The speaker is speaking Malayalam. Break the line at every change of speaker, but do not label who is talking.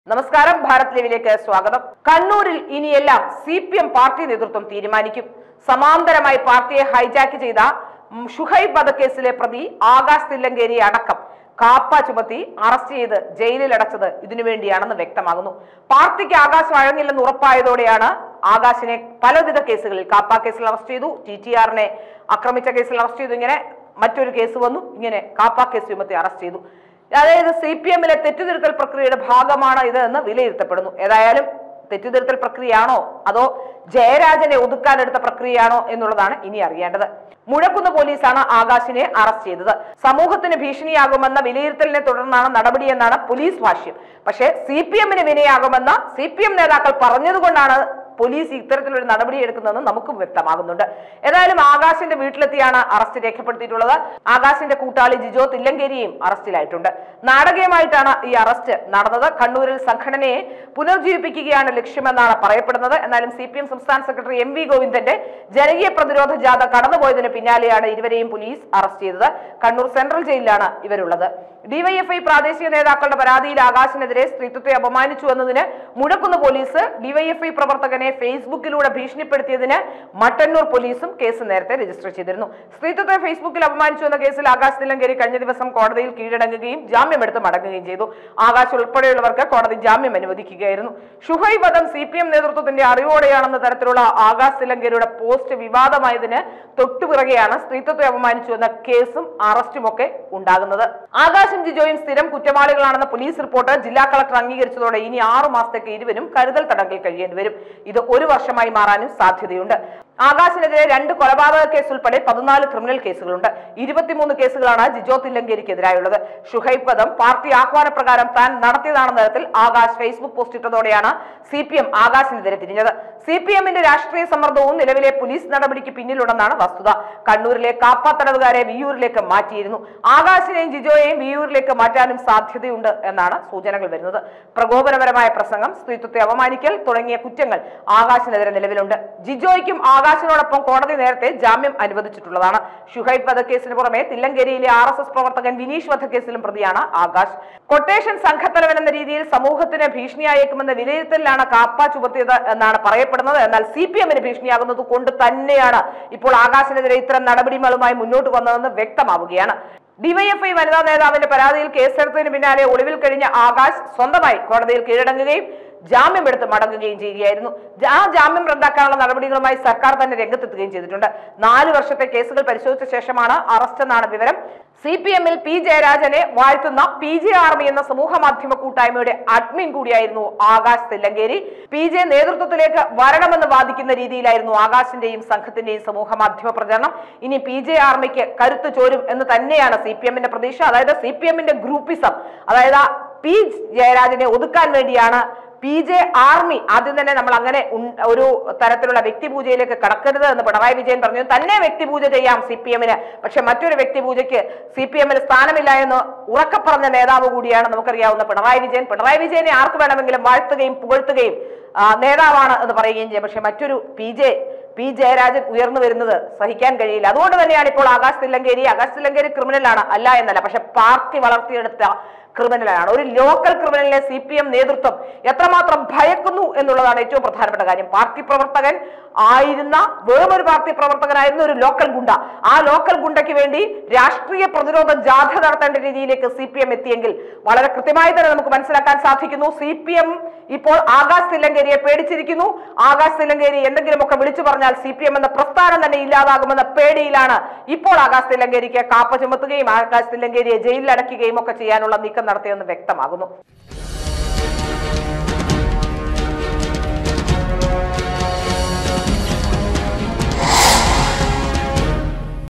നമസ്കാരം ഭാരത് ലീവിലേക്ക് സ്വാഗതം കണ്ണൂരിൽ ഇനിയെല്ലാം സി പി എം പാർട്ടി നേതൃത്വം തീരുമാനിക്കും സമാന്തരമായി പാർട്ടിയെ ഹൈജാക്ക് ചെയ്ത ഉം, ഷുഹൈബ് വധക്കേസിലെ പ്രതി ആകാശ് തില്ലങ്കേരി അടക്കം കാപ്പ ചുമത്തി അറസ്റ്റ് ചെയ്ത് ജയിലിൽ അടച്ചത് ഇതിനു വേണ്ടിയാണെന്ന് വ്യക്തമാകുന്നു പാർട്ടിക്ക് ആകാശ് വഴങ്ങില്ലെന്ന് ഉറപ്പായതോടെയാണ് ആകാശിനെ പലവിധ കേസുകളിൽ കാപ്പ കേസിൽ അറസ്റ്റ് ചെയ്തു ടി ടി ആറിനെ ആക്രമിച്ച കേസിൽ അറസ്റ്റ് ചെയ്തു ഇങ്ങനെ മറ്റൊരു കേസ് വന്നു ഇങ്ങനെ കാപ്പ കേസ് ചുമത്തി അറസ്റ്റ് ചെയ്തു അതായത് സി പി എമ്മിലെ തെറ്റുതിരുത്തൽ പ്രക്രിയയുടെ ഭാഗമാണ് ഇത് എന്ന് വിലയിരുത്തപ്പെടുന്നു ഏതായാലും തെറ്റുതിരുത്തൽ പ്രക്രിയയാണോ അതോ ജയരാജനെ ഒതുക്കാനെടുത്ത പ്രക്രിയയാണോ എന്നുള്ളതാണ് ഇനി അറിയേണ്ടത് മുഴക്കുന്ന് പോലീസാണ് ആകാശിനെ അറസ്റ്റ് ചെയ്തത് സമൂഹത്തിന് ഭീഷണിയാകുമെന്ന വിലയിരുത്തലിനെ തുടർന്നാണ് നടപടിയെന്നാണ് പോലീസ് ഭാഷ്യം പക്ഷേ സി പി എമ്മിന് വിനയാകുമെന്ന സി പി എം നേതാക്കൾ പറഞ്ഞതുകൊണ്ടാണ് പോലീസ് ഇത്തരത്തിലൊരു നടപടി എടുക്കുന്നതെന്ന് നമുക്കും വ്യക്തമാകുന്നുണ്ട് ഏതായാലും ആകാശിന്റെ വീട്ടിലെത്തിയാണ് അറസ്റ്റ് രേഖപ്പെടുത്തിയിട്ടുള്ളത് ആകാശിന്റെ കൂട്ടാളി ജിജോ തില്ലങ്കേരിയും അറസ്റ്റിലായിട്ടുണ്ട് നാടകീയമായിട്ടാണ് ഈ അറസ്റ്റ് നടന്നത് കണ്ണൂരിൽ സംഘടനയെ പുനർജീവിപ്പിക്കുകയാണ് ലക്ഷ്യമെന്നാണ് പറയപ്പെടുന്നത് എന്നാലും സി പി എം സംസ്ഥാന സെക്രട്ടറി എം വി ഗോവിന്ദന്റെ ജനകീയ പ്രതിരോധ ജാഥ കടന്നുപോയതിന് പിന്നാലെയാണ് ഇരുവരെയും പോലീസ് അറസ്റ്റ് ചെയ്തത് കണ്ണൂർ സെൻട്രൽ ജയിലിലാണ് ഇവരുള്ളത് ഡിവൈഎഫ്ഐ പ്രാദേശിക നേതാക്കളുടെ പരാതിയിൽ ആകാശിനെതിരെ സ്ത്രീത്വത്തെ അപമാനിച്ചു എന്നതിന് മുഴക്കുന്ന് പോലീസ് ഡിവൈഎഫ്ഐ പ്രവർത്തകനെ ഫേസ്ബുക്കിലൂടെ ഭീഷണിപ്പെടുത്തിയതിന് മട്ടന്നൂർ പോലീസും കേസ് നേരത്തെ രജിസ്റ്റർ ചെയ്തിരുന്നു സ്ത്രീത്വത്തെ ഫേസ്ബുക്കിൽ അപമാനിച്ചു എന്ന കേസിൽ ആകാശ് തില്ലങ്കേരി കഴിഞ്ഞ ദിവസം കോടതിയിൽ കീഴടങ്ങുകയും ജാമ്യമെടുത്ത് മടങ്ങുകയും ചെയ്തു ആകാശ് ഉൾപ്പെടെയുള്ളവർക്ക് കോടതി ജാമ്യം അനുവദിക്കുകയായിരുന്നു ഷുഹൈ വധം സി പി എം നേതൃത്വത്തിന്റെ അറിവോടെയാണെന്ന തരത്തിലുള്ള ആകാശ് തില്ലങ്കേരിയുടെ പോസ്റ്റ് വിവാദമായതിന് തൊട്ടുപിറകെയാണ് സ്ത്രീത്വത്തെ അപമാനിച്ചു എന്ന കേസും അറസ്റ്റും ഒക്കെ ഉണ്ടാകുന്നത് ആകാശും ജിജോയും സ്ഥിരം കുറ്റവാളികളാണെന്ന പോലീസ് റിപ്പോർട്ട് ജില്ലാ കളക്ടർ അംഗീകരിച്ചതോടെ ഇനി ആറു മാസത്തേക്ക് ഇരുവരും കരുതൽ തടങ്കിൽ കഴിയേണ്ടി വരും ഇത് ഒരു വർഷമായി മാറാനും സാധ്യതയുണ്ട് ആകാശിനെതിരെ രണ്ട് കൊലപാതക കേസ് ഉൾപ്പെടെ പതിനാല് ക്രിമിനൽ കേസുകളുണ്ട് ഇരുപത്തിമൂന്ന് കേസുകളാണ് ജിജോ തില്ലങ്കേരിക്കെതിരായുള്ളത് ഷുഹൈബ് വധം പാർട്ടി ആഹ്വാനപ്രകാരം താൻ നടത്തിയതാണെന്ന തരത്തിൽ ആകാശ് ഫേസ്ബുക്ക് പോസ്റ്റ് ഇട്ടതോടെയാണ് സി പി എം ആകാശിനെതിരെ തിരിഞ്ഞത് സി പി എമ്മിന്റെ രാഷ്ട്രീയ സമ്മർദ്ദവും നിലവിലെ പോലീസ് നടപടിക്ക് പിന്നിലുണ്ടെന്നാണ് വസ്തുത കണ്ണൂരിലെ കാപ്പ തടവുകാരെ വിയൂരിലേക്ക് മാറ്റിയിരുന്നു ആകാശിനെയും ജിജോയെയും വിയൂരിലേക്ക് മാറ്റാനും സാധ്യതയുണ്ട് എന്നാണ് സൂചനകൾ വരുന്നത് പ്രകോപനപരമായ പ്രസംഗം സ്ത്രീത്വത്തെ അപമാനിക്കൽ തുടങ്ങിയ കുറ്റങ്ങൾ ആകാശിനെതിരെ നിലവിലുണ്ട് ജിജോയ്ക്കും ആകാശിനോടൊപ്പം കോടതി നേരത്തെ ജാമ്യം അനുവദിച്ചിട്ടുള്ളതാണ് ഷുഹൈബ് വധക്കേസിന് പുറമെ തില്ലങ്കേരിയിലെ ആർ എസ് എസ് പ്രവർത്തകൻ വിനീഷ് വധക്കേസിലും പ്രതിയാണ് ആകാശ് കൊട്ടേഷൻ സംഘത്തലവൻ എന്ന രീതിയിൽ സമൂഹത്തിന് ഭീഷണിയായേക്കുമെന്ന വിലയിരുത്തലിലാണ് കാപ്പ ചുമത്തിയത് എന്നാണ് പറയപ്പെടുന്നത് എന്നാൽ സി പി എമ്മിന് ഭീഷണിയാകുന്നത് കൊണ്ട് തന്നെയാണ് ഇപ്പോൾ ആകാശിനെതിരെ ഇത്തരം നടപടികളുമായി മുന്നോട്ട് വന്നതെന്ന് വ്യക്തമാവുകയാണ് ഡിവൈഎഫ്ഐ വനിതാ നേതാവിന്റെ പരാതിയിൽ കേസെടുത്തതിന് പിന്നാലെ ഒളിവിൽ കഴിഞ്ഞ ആകാശ് സ്വന്തമായി കോടതിയിൽ കീഴടങ്ങുകയും ജാമ്യമെടുത്ത് മടങ്ങുകയും ചെയ്യുകയായിരുന്നു ആ ജാമ്യം റദ്ദാക്കാനുള്ള നടപടികളുമായി സർക്കാർ തന്നെ രംഗത്തെത്തുകയും ചെയ്തിട്ടുണ്ട് നാല് വർഷത്തെ കേസുകൾ പരിശോധിച്ച ശേഷമാണ് അറസ്റ്റ് എന്നാണ് വിവരം സി പി എമ്മിൽ പി ജയരാജനെ വാഴ്ത്തുന്ന പി ജെ ആർമി എന്ന സമൂഹ മാധ്യമ കൂട്ടായ്മയുടെ അഡ്മിൻ കൂടിയായിരുന്നു ആകാശ് തില്ലങ്കേരി പി ജെ നേതൃത്വത്തിലേക്ക് വരണമെന്ന് വാദിക്കുന്ന രീതിയിലായിരുന്നു ആകാശിന്റെയും സംഘത്തിന്റെയും സമൂഹ മാധ്യമ പ്രചരണം ഇനി പി ജെ ആർമിക്ക് കരുത്ത് ചോരും എന്ന് തന്നെയാണ് സി പി എമ്മിന്റെ പ്രതീക്ഷ അതായത് സി പി എമ്മിന്റെ ഗ്രൂപ്പിസം അതായത് ആ പി ജയരാജനെ ഒതുക്കാൻ വേണ്ടിയാണ് പി ജെ ആർമി ആദ്യം തന്നെ നമ്മൾ അങ്ങനെ ഉൺ- ഒരു തരത്തിലുള്ള വ്യക്തിപൂജയിലേക്ക് കടക്കരുത് എന്ന് പിണറായി വിജയൻ പറഞ്ഞു തന്നെ വ്യക്തിപൂജ ചെയ്യാം സി പി എമ്മിന് പക്ഷെ മറ്റൊരു വ്യക്തിപൂജയ്ക്ക് സി പി എമ്മിന് സ്ഥാനമില്ല എന്ന് ഉറക്കെ പറഞ്ഞ നേതാവ് കൂടിയാണ് നമുക്കറിയാവുന്ന പിണറായി വിജയൻ പിണറായി വിജയനെ ആർക്ക് വേണമെങ്കിലും വാഴ്ത്തുകയും പുകഴ്ത്തുകയും ആ, നേതാവാണ് എന്ന് പറയുകയും ചെയ്യും പക്ഷെ മറ്റൊരു പി ജെ പി ജയരാജൻ ഉയർന്നു വരുന്നത് സഹിക്കാൻ കഴിയില്ല അതുകൊണ്ട് തന്നെയാണ് ഇപ്പോൾ ആകാശ് തില്ലങ്കേരി ആകാശ് തില്ലങ്കേരി ക്രിമിനലാണ് അല്ല എന്നല്ല പക്ഷെ പാർട്ടി വളർത്തിയെടുത്ത ക്രിമിനലാണ് ഒരു ലോക്കൽ ക്രിമിനലിനെ സി പി എം നേതൃത്വം എത്രമാത്രം ഭയക്കുന്നു എന്നുള്ളതാണ് ഏറ്റവും പ്രധാനപ്പെട്ട കാര്യം പാർട്ടി പ്രവർത്തകൻ ആയിരുന്ന വേറൊരു പാർട്ടി പ്രവർത്തകനായിരുന്ന ഒരു ലോക്കൽ ഗുണ്ട ആ ലോക്കൽ ഗുണ്ടയ്ക്ക് വേണ്ടി രാഷ്ട്രീയ പ്രതിരോധ ജാഥ നടത്തേണ്ട രീതിയിലേക്ക് സി പി എം എത്തിയെങ്കിൽ വളരെ കൃത്യമായി തന്നെ നമുക്ക് മനസ്സിലാക്കാൻ സാധിക്കുന്നു സി പി എം ഇപ്പോൾ ആകാശ് തില്ലങ്കേരിയെ പേടിച്ചിരിക്കുന്നു ആകാശ് തില്ലങ്കേരി എന്തെങ്കിലുമൊക്കെ വിളിച്ചു പറഞ്ഞാൽ സി പി എം എന്ന പ്രസ്ഥാനം തന്നെ ഇല്ലാതാകുമെന്ന പേടിയിലാണ് ഇപ്പോൾ ആകാശ് തില്ലങ്കേരിക്ക് കാപ്പ ചുമത്തുകയും ആകാശ് തില്ലങ്കേരിയെ ജയിലിൽ അടയ്ക്കുകയും ഒക്കെ ചെയ്യാനുള്ള നീക്കം നടത്തിയെന്ന് വ്യക്തമാകുന്നു